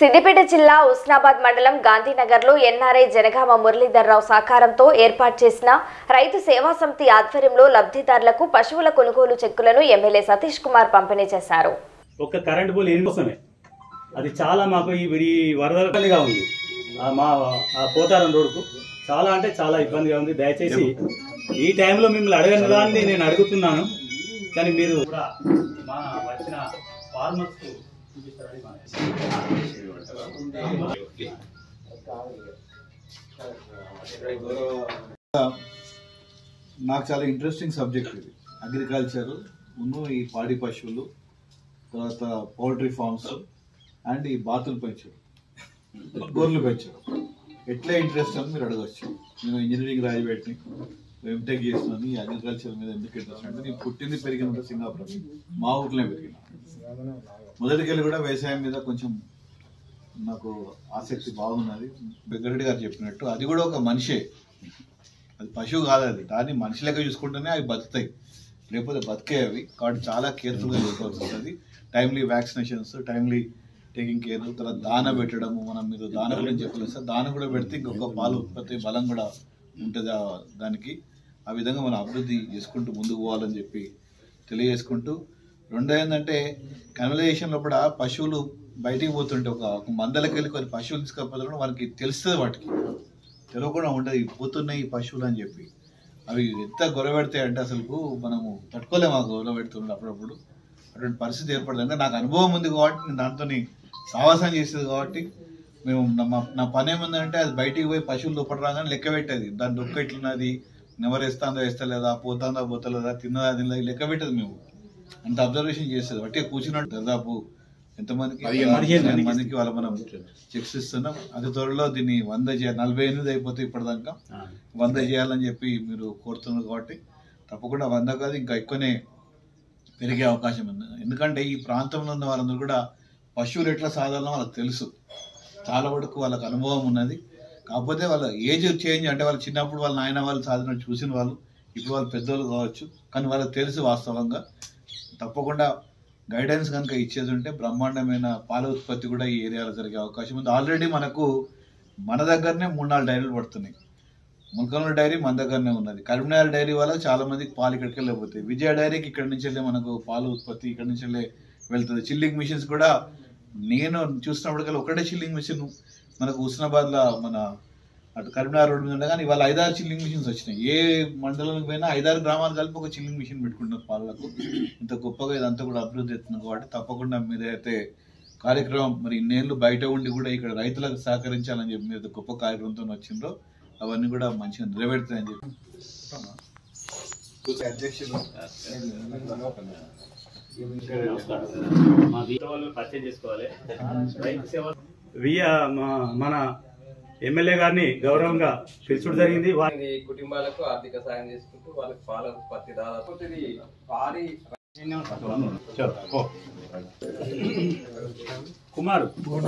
సిద్దిపేట జిల్లా ఉస్నాబాద్ మండలం గాంధీనగర్లో ఎన్ఆర్ఐ జనగామ మురళీధర్రావు సహకారంతో ఏర్పాటు చేసిన రైతు సేవా సమితి ఆధ్వర్యంలో లబ్ధిదారులకు పశువుల కొనుగోలు చెక్కులను ఎమ్మెల్యే సతీష్ కుమార్ పంపిణీ చేశారు ఒక కరెంట్ పోల్ ఎన్ని కోసమే అది చాలా మాకు ఈ ఈ వరదలుగా ఉంది ఆ మా ఆ పోతారం రోడ్డుకు చాలా అంటే చాలా ఇబ్బందిగా ఉంది దయచేసి ఈ టైంలో మిమ్మల్ని అడగని దాన్ని నేను అడుగుతున్నాను కానీ మీరు కూడా మా వచ్చిన ఫార్మర్స్ చూపిస్తారని మా నాకు చాలా ఇంట్రెస్టింగ్ సబ్జెక్ట్ ఇది అగ్రికల్చర్ ఉన్ను ఈ పాడి పశువులు తర్వాత పౌల్ట్రీ ఫార్మ్స్ అండ్ ఈ బాతులు పెంచడం గొర్రెలు పెంచడం ఎట్లా ఇంట్రెస్ట్ అని మీరు అడగచ్చు నేను ఇంజనీరింగ్ గ్రాడ్యుయేట్ని ఎంటెక్ చేస్తున్నాను ఈ అగ్రికల్చర్ మీద ఎందుకు ఇంట్రెస్ట్ అంటే నేను పుట్టింది పెరిగిన సింగాపురం మా ఊర్లోనే పెరిగిన మొదటికెళ్ళి కూడా వ్యవసాయం మీద కొంచెం నాకు ఆసక్తి బాగున్నది వెంకరెడ్డి గారు చెప్పినట్టు అది కూడా ఒక మనిషే అది పశువు కాదు అది దాన్ని మనిషి లెక్క చూసుకుంటేనే అవి బతుకుతాయి లేకపోతే బతికే అవి కాబట్టి చాలా కేర్ఫుల్గా చూసుకోవాల్సి ఉంటుంది timely vaccinations timely taking care తర్వాత దాన పెట్టడము మనం మీరు దాన గురించి చెప్పలేదు సార్ దాన కూడా పెడితే ఇంకొక పాలు ఉత్పత్తి బలం కూడా ఉంటుంది ఆ దానికి ఆ విధంగా మనం అభివృద్ధి చేసుకుంటూ ముందుకు పోవాలని చెప్పి తెలియజేసుకుంటూ రెండో ఏంటంటే కన్వలైజేషన్లో కూడా పశువులు బయటికి పోతుంటే ఒక ఒక మందలకి వెళ్ళి కొన్ని పశువులు తీసుకపోతే మనకి తెలుస్తుంది వాటికి తెలియకుండా ఉండదు ఇవి పోతున్నాయి ఈ పశువులు అని చెప్పి అవి ఎంత గొరవెడతాయి అంటే అసలు మనము తట్టుకోలేము ఆ గొరవ పెడుతుండే అప్పుడప్పుడు అటువంటి పరిస్థితి ఏర్పడుతుంది అంటే నాకు అనుభవం ఉంది కాబట్టి నేను దాంతో సావాసం చేసేది కాబట్టి మేము నా మా- నా పని ఏముందంటే అది బయటికి పోయి పశువులు దుప్పటి రాగానే లెక్క పెట్టేది దాని దుక్క ఎట్లున్నది నెవరు వేస్తాందో వేస్తలేదా పోతాందా పోతలేదా తిన్నదా తినదా లెక్క పెట్టేది మేము అంత అబ్జర్వేషన్ చేసేది బట్టి కూర్చున్నట్టు దాదాపు ఎంతమందికి పదిహేను పదిహేను మందికి వాళ్ళ మనం చెక్స్ ఇస్తున్నాం అతి త్వరలో దీన్ని వంద చేయాలి నలభై ఎనిమిది అయిపోతే ఇప్పటిదాకా వంద చేయాలని చెప్పి మీరు కోరుతున్నారు కాబట్టి తప్పకుండా వంద కాదు ఇంకా ఎక్కువనే పెరిగే అవకాశం ఉంది ఎందుకంటే ఈ ప్రాంతంలో ఉన్న వాళ్ళందరూ కూడా పశువులు ఎట్లా సాధారణ వాళ్ళకి తెలుసు చాలా వరకు వాళ్ళకి అనుభవం ఉన్నది కాకపోతే వాళ్ళ ఏజ్ చేంజ్ అంటే వాళ్ళు చిన్నప్పుడు వాళ్ళ నాయన వాళ్ళు సాధన చూసిన వాళ్ళు ఇప్పుడు వాళ్ళు పెద్దోళ్ళు కావచ్చు కానీ వాళ్ళకి తెలుసు వాస్తవంగా తప్పకుండా గైడెన్స్ కనుక ఇచ్చేది ఉంటే బ్రహ్మాండమైన పాల ఉత్పత్తి కూడా ఈ ఏరియాలో జరిగే అవకాశం ఉంది ఆల్రెడీ మనకు మన దగ్గరనే మూడు నాలుగు డైరీలు పడుతున్నాయి ముల్కనూరు డైరీ మన దగ్గరనే ఉన్నది కరీంనగర్ డైరీ వల్ల చాలా మందికి పాలు ఇక్కడికి వెళ్ళిపోతాయి విజయ డైరీకి ఇక్కడ నుంచి వెళ్ళి మనకు పాలు ఉత్పత్తి ఇక్కడ నుంచి వెళ్ళి వెళ్తుంది చిల్లింగ్ మిషన్స్ కూడా నేను చూసినప్పటికల్లా ఒకటే చిల్లింగ్ మిషన్ మనకు హుస్నాబాద్ లో మన అటు కరీంనగర్ రోడ్ మీద ఉండే కానీ ఇవాళ ఐదారు చిల్లింగ్ మిషన్స్ వచ్చినాయి ఏ మండలానికి పోయినా ఐదారు గ్రామాలు కలిపి ఒక చిల్లింగ్ మిషన్ పెట్టుకుంటున్నారు పాలకు ఇంత గొప్పగా ఇదంతా కూడా అభివృద్ధి అవుతుంది కాబట్టి తప్పకుండా మీరైతే కార్యక్రమం మరి ఇన్నేళ్ళు బయట ఉండి కూడా ఇక్కడ రైతులకు సహకరించాలని చెప్పి మీరు గొప్ప కార్యక్రమంతో వచ్చిండ్రో అవన్నీ కూడా మంచిగా నెరవేరుతాయని చెప్పి అధ్యక్షులు మా వీధి వాళ్ళు పరిచయం చేసుకోవాలి రైతు సేవ వియా మా- మన ఎమ్మెల్యే గారిని గౌరవంగా పిలుచుడు జరిగింది వా- మంది కుటుంబాలకు ఆర్థిక సాయం చేసుకుంటూ వాళ్ళకి పాల ఉత్పత్తి దాదాపు ఇది భారీ కుమార్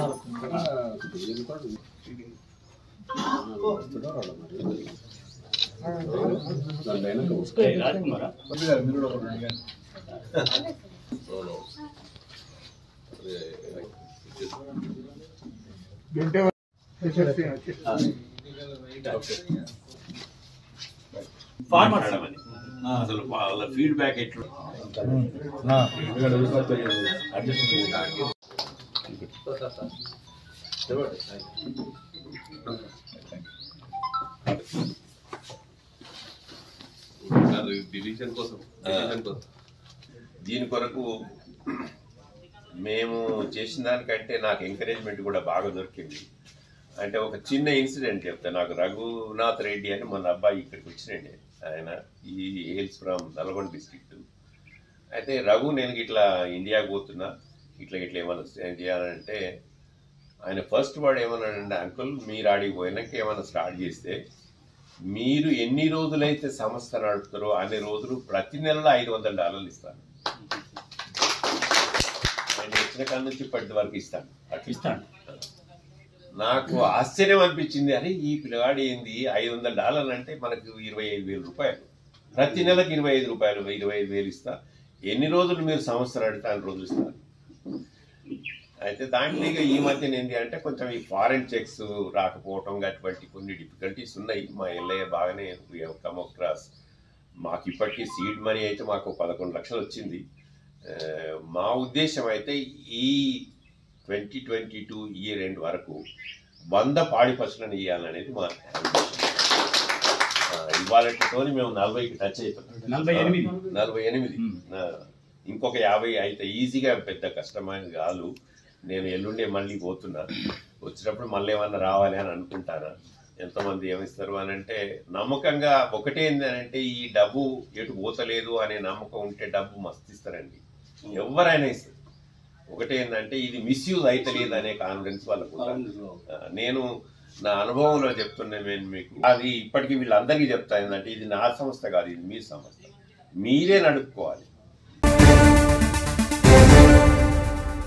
ఏ, రాజ్కుమారా కొద్ది గారు మీరు కూడా ఒకటి అడగండి. ఫార్మర్ అసలు వాళ్ళ ఫీడ్బ్యాక్ ఎట్లా డివిజన్ కోసం డివిజన్ కోసం దీని కొరకు మేము చేసిన దానికంటే నాకు ఎంకరేజ్మెంట్ కూడా బాగా దొరికింది అంటే ఒక చిన్న ఇన్సిడెంట్ చెప్తా నాకు రఘునాథ్ రెడ్డి అని మన అబ్బాయి ఇక్కడికి వచ్చినండి ఆయన ఈ హేల్స్ ఫ్రమ్ నల్గొండ డిస్ట్రిక్ట్ అయితే రఘు నేను ఇట్లా ఇండియాకి పోతున్నా ఇట్లా ఇట్లా ఏమైనా స్టాండ్ చేయాలంటే ఆయన ఫస్ట్ వాడు ఏమన్నాడంటే అంకుల్ మీరు ఆడికి పోయినాక ఏమైనా స్టార్ట్ చేస్తే మీరు ఎన్ని రోజులైతే సంస్థ నడుపుతారో అన్ని రోజులు ప్రతి నెలలో ఐదు వందల డాలర్లు ఇస్తాను ఆయన వచ్చిన కాడ నుంచి ఇప్పటి వరకు ఇస్తాను అట్లా ఇస్తాను నాకు ఆశ్చర్యం అనిపించింది అరే ఈ పిల్లగాడు ఏంది ఐదు వందల డాలర్లు అంటే మనకు ఇరవై ఐదు వేల రూపాయలు ప్రతి నెలకు ఇరవై ఐదు రూపాయలు ఇరవై ఐదు వేలు ఇస్తా ఎన్ని రోజులు మీరు సంవత్సరం అడిగితే అన్ని రోజులు ఇస్తాను అయితే దాంట్లో ఇక ఈ మధ్యన ఏంటి అంటే కొంచెం ఈ ఫారెన్ చెక్స్ రాకపోవటం అటువంటి కొన్ని డిఫికల్టీస్ ఉన్నాయి మా ఎల్ఐఏ బాగానే కమ్ క్రాస్ మాకు ఇప్పటికీ సీడ్ మనీ అయితే మాకు పదకొండు లక్షలు వచ్చింది ఆ, మా ఉద్దేశం అయితే ఈ twenty twenty two year end వరకు వంద పాడి పశువులను ఇవ్వాలనేది మా ఉద్దేశం ఇవాళతో మేము నలభైకి టచ్ అయిపోతాం నలభై ఎనిమిది నలభై ఎనిమిది ఆ, ఇంకొక యాభై అయితే ఈజీగా పెద్ద కష్టమైన కాదు నేను ఎల్లుండే మళ్ళీ పోతున్నా వచ్చినప్పుడు మళ్ళీ ఏమన్నా రావాలి అని అనుకుంటానా ఎంతమంది ఏమిస్తారు అని అంటే నమ్మకంగా ఒకటే ఏంటంటే ఈ డబ్బు ఎటు పోతలేదు అనే నమ్మకం ఉంటే డబ్బు మస్తు ఇస్తారండి ఎవరైనా ఇస్తారు ఒకటే ఏంటంటే ఇది మిస్యూజ్ అయితలేదు అనే కాన్ఫిడెన్స్ వాళ్ళకు ఉండాలి. ఆ, నేను నా అనుభవంలో చెప్తున్నాను నేను మీకు అది ఇప్పటికీ వీళ్ళందరికీ చెప్తా ఏంటంటే ఇది నా సంస్థ కాదు ఇది మీ సంస్థ మీరే నడుపుకోవాలి